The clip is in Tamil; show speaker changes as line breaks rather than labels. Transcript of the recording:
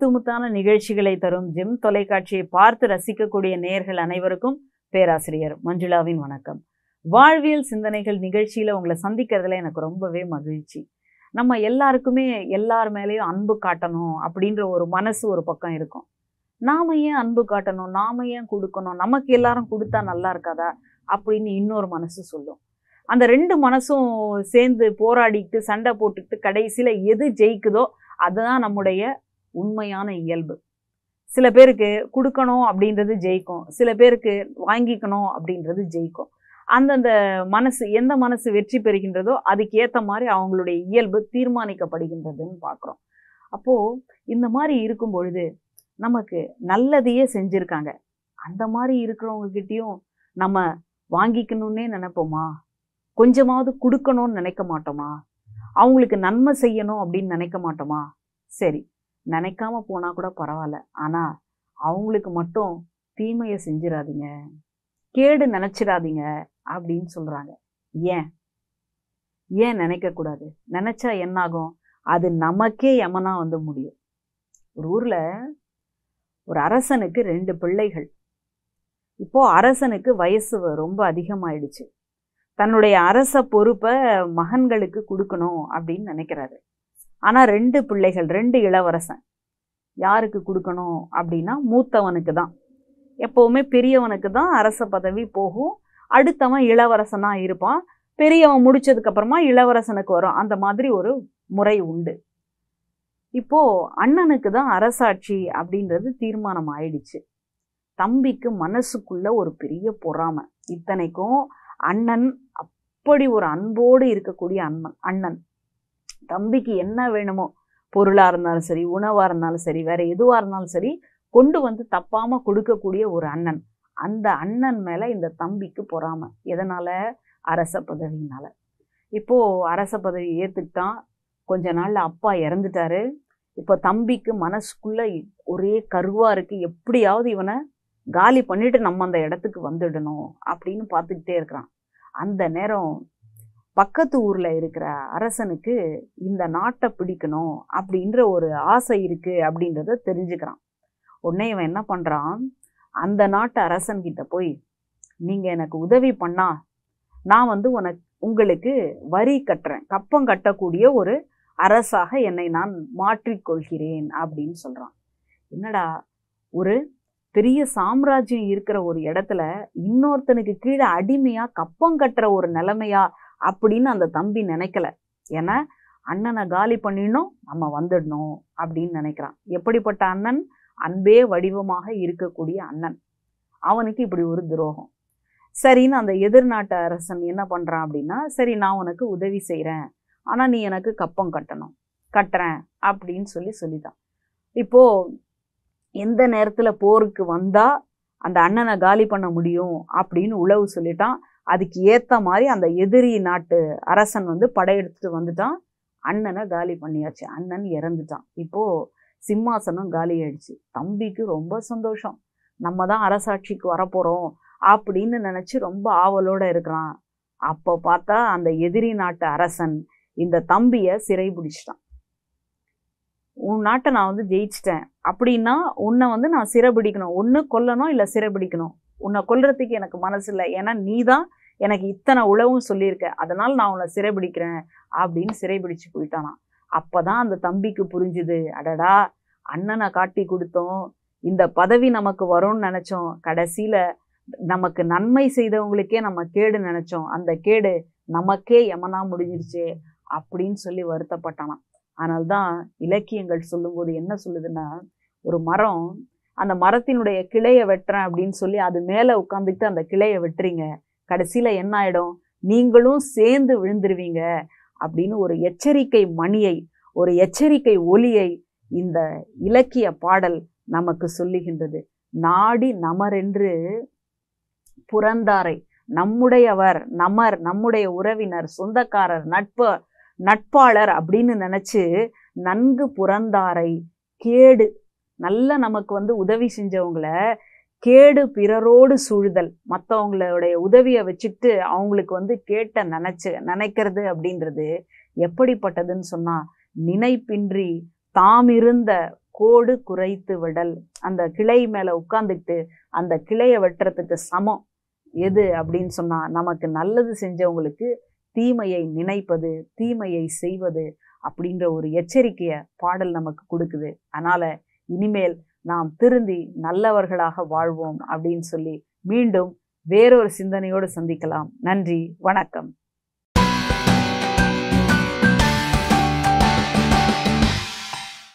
முத்து முத்தான நிகழ்ச்சிகளை தரும் ஜெம் தொலைக்காட்சியை பார்த்து ரசிக்கக்கூடிய நேயர்கள் அனைவருக்கும் பேராசிரியர் மஞ்சுளாவின் வணக்கம் வாழ்வியல் சிந்தனைகள் நிகழ்ச்சியில் உங்களை சந்திக்கிறதுல எனக்கு ரொம்பவே மகிழ்ச்சி நம்ம எல்லாருக்குமே எல்லார் மேலேயும் அன்பு காட்டணும் அப்படின்ற ஒரு மனசு ஒரு பக்கம் இருக்கும் நாம ஏன் அன்பு காட்டணும் நாம ஏன் கொடுக்கணும் நமக்கு எல்லாரும் கொடுத்தா நல்லா இருக்காதா அப்படின்னு இன்னொரு மனசு சொல்லும் அந்த ரெண்டு மனசும் சேர்ந்து போராடிட்டு சண்டை போட்டுக்கிட்டு கடைசியில் எது ஜெயிக்குதோ அதுதான் நம்முடைய உண்மையான இயல்பு சில பேருக்கு கொடுக்கணும் அப்படின்றது ஜெயிக்கும் சில பேருக்கு வாங்கிக்கணும் அப்படின்றது ஜெயிக்கும் அந்தந்த மனசு எந்த மனசு வெற்றி பெறுகின்றதோ அதுக்கு ஏற்ற மாதிரி அவங்களுடைய இயல்பு தீர்மானிக்கப்படுகின்றதுன்னு பார்க்குறோம் அப்போது இந்த மாதிரி இருக்கும் பொழுது நமக்கு நல்லதையே செஞ்சுருக்காங்க அந்த மாதிரி இருக்கிறவங்கக்கிட்டேயும் நம்ம வாங்கிக்கணும்னே நினைப்போமா கொஞ்சமாவது கொடுக்கணும்னு நினைக்க மாட்டோமா அவங்களுக்கு நன்மை செய்யணும் அப்படின்னு நினைக்க மாட்டோமா சரி நினைக்காம போனா கூட பரவாயில்ல ஆனா அவங்களுக்கு மட்டும் தீமையை செஞ்சிடாதீங்க கேடு நினைச்சிடாதீங்க அப்படின்னு சொல்றாங்க ஏன் ஏன் நினைக்க கூடாது நினைச்சா என்னாகும் அது நமக்கே யமனா வந்து முடியும் ஒரு ஊர்ல ஒரு அரசனுக்கு ரெண்டு பிள்ளைகள் இப்போ அரசனுக்கு வயசு ரொம்ப அதிகமாயிடுச்சு தன்னுடைய அரச பொறுப்பை மகன்களுக்கு கொடுக்கணும் அப்படின்னு நினைக்கிறாரு ஆனால் ரெண்டு பிள்ளைகள் ரெண்டு இளவரசன் யாருக்கு கொடுக்கணும் அப்படின்னா மூத்தவனுக்கு தான் எப்போவுமே பெரியவனுக்கு தான் அரச பதவி போகும் அடுத்தவன் இளவரசனாக இருப்பான் பெரியவன் முடிச்சதுக்கு அப்புறமா இளவரசனுக்கு வரும் அந்த மாதிரி ஒரு முறை உண்டு இப்போ அண்ணனுக்கு தான் அரசாட்சி அப்படின்றது தீர்மானம் ஆயிடுச்சு தம்பிக்கு மனசுக்குள்ள ஒரு பெரிய பொறாமை இத்தனைக்கும் அண்ணன் அப்படி ஒரு அன்போடு இருக்கக்கூடிய அண்ணன் அண்ணன் தம்பிக்கு என்ன வேணுமோ பொருளாக இருந்தாலும் சரி உணவாக இருந்தாலும் சரி வேற எதுவாக இருந்தாலும் சரி கொண்டு வந்து தப்பாம கொடுக்கக்கூடிய ஒரு அண்ணன் அந்த அண்ணன் மேல இந்த தம்பிக்கு பொறாமை எதனால அரச பதவியினால இப்போ அரச பதவி ஏத்துக்கிட்டான் கொஞ்ச நாள்ல அப்பா இறந்துட்டாரு இப்போ தம்பிக்கு மனசுக்குள்ள ஒரே கருவா இருக்கு எப்படியாவது இவனை காலி பண்ணிட்டு நம்ம அந்த இடத்துக்கு வந்துடணும் அப்படின்னு பார்த்துக்கிட்டே இருக்கிறான் அந்த நேரம் பக்கத்து ஊர்ல இருக்கிற அரசனுக்கு இந்த நாட்டை பிடிக்கணும் அப்படின்ற ஒரு ஆசை இருக்கு அப்படின்றத தெரிஞ்சுக்கிறான் உடனே இவன் என்ன பண்றான் அந்த நாட்டு அரசன்கிட்ட போய் நீங்க எனக்கு உதவி பண்ணா நான் வந்து உனக்கு உங்களுக்கு வரி கட்டுறேன் கப்பம் கட்டக்கூடிய ஒரு அரசாக என்னை நான் மாற்றிக்கொள்கிறேன் அப்படின்னு சொல்றான் என்னடா ஒரு பெரிய சாம்ராஜ்யம் இருக்கிற ஒரு இடத்துல இன்னொருத்தனுக்கு கீழே அடிமையா கப்பம் கட்டுற ஒரு நிலைமையா அப்படின்னு அந்த தம்பி நினைக்கல ஏன்னா அண்ணனை காலி பண்ணிடணும் நம்ம வந்துடணும் அப்படின்னு நினைக்கிறான் எப்படிப்பட்ட அண்ணன் அன்பே வடிவமாக இருக்கக்கூடிய அண்ணன் அவனுக்கு இப்படி ஒரு துரோகம் சரின்னு அந்த எதிர்நாட்டு அரசன் என்ன பண்றான் அப்படின்னா சரி நான் உனக்கு உதவி செய்கிறேன் ஆனால் நீ எனக்கு கப்பம் கட்டணும் கட்டுறேன் அப்படின்னு சொல்லி சொல்லிட்டான் இப்போ எந்த நேரத்தில் போருக்கு வந்தா அந்த அண்ணனை காலி பண்ண முடியும் அப்படின்னு உளவு சொல்லிட்டான் அதுக்கு ஏற்ற மாதிரி அந்த எதிரி நாட்டு அரசன் வந்து படையெடுத்துட்டு வந்துட்டான் அண்ணனை காலி பண்ணியாச்சு அண்ணன் இறந்துட்டான் இப்போ சிம்மாசனம் காலி ஆயிடுச்சு தம்பிக்கு ரொம்ப சந்தோஷம் நம்ம தான் அரசாட்சிக்கு வரப்போறோம் அப்படின்னு நினைச்சு ரொம்ப ஆவலோட இருக்கிறான் அப்போ பார்த்தா அந்த எதிரி நாட்டு அரசன் இந்த தம்பிய சிறை பிடிச்சிட்டான் உன் நாட்டை நான் வந்து ஜெயிச்சிட்டேன் அப்படின்னா உன்னை வந்து நான் சிறைபிடிக்கணும் ஒன்று கொல்லணும் இல்லை சிறைபிடிக்கணும் உன்னை கொல்றதுக்கு எனக்கு மனசு இல்லை ஏன்னா நீ தான் எனக்கு இத்தனை உழவும் சொல்லியிருக்க அதனால் நான் உன்னை சிறைபிடிக்கிறேன் அப்படின்னு சிறைபிடிச்சு போயிட்டானான் அப்பதான் அந்த தம்பிக்கு புரிஞ்சுது அடடா அண்ணனை காட்டி கொடுத்தோம் இந்த பதவி நமக்கு வரும்னு நினைச்சோம் கடைசியில நமக்கு நன்மை செய்தவங்களுக்கே நம்ம கேடு நினைச்சோம் அந்த கேடு நமக்கே யமனா முடிஞ்சிருச்சே அப்படின்னு சொல்லி வருத்தப்பட்டானாம் அதனால்தான் இலக்கியங்கள் சொல்லும்போது என்ன சொல்லுதுன்னா ஒரு மரம் அந்த மரத்தினுடைய கிளையை வெட்டுறேன் அப்படின்னு சொல்லி அது மேலே உட்காந்துக்கிட்டு அந்த கிளையை வெட்டுறீங்க கடைசியில் என்ன ஆயிடும் நீங்களும் சேர்ந்து விழுந்துருவீங்க அப்படின்னு ஒரு எச்சரிக்கை மணியை ஒரு எச்சரிக்கை ஒலியை இந்த இலக்கிய பாடல் நமக்கு சொல்லுகின்றது நாடி நமரென்று புறந்தாரை நம்முடையவர் நமர் நம்முடைய உறவினர் சொந்தக்காரர் நட்பு நட்பாளர் அப்படின்னு நினைச்சு நன்கு புறந்தாரை கேடு நல்ல நமக்கு வந்து உதவி செஞ்சவங்கள கேடு பிறரோடு சூழுதல் மற்றவங்களுடைய உதவியை வச்சுக்கிட்டு அவங்களுக்கு வந்து கேட்ட நினைச்சு நினைக்கிறது அப்படின்றது எப்படிப்பட்டதுன்னு சொன்னா நினைப்பின்றி தாம் இருந்த கோடு குறைத்து விடல் அந்த கிளை மேல உட்கார்ந்துட்டு அந்த கிளையை வெட்டுறதுக்கு சமம் எது அப்படின்னு சொன்னா நமக்கு நல்லது செஞ்சவங்களுக்கு தீமையை நினைப்பது தீமையை செய்வது அப்படின்ற ஒரு எச்சரிக்கைய பாடல் நமக்கு கொடுக்குது அதனால இனிமேல் நாம் திருந்தி நல்லவர்களாக வாழ்வோம் அப்படின்னு சொல்லி மீண்டும் வேறொரு சிந்தனையோடு சந்திக்கலாம் நன்றி வணக்கம்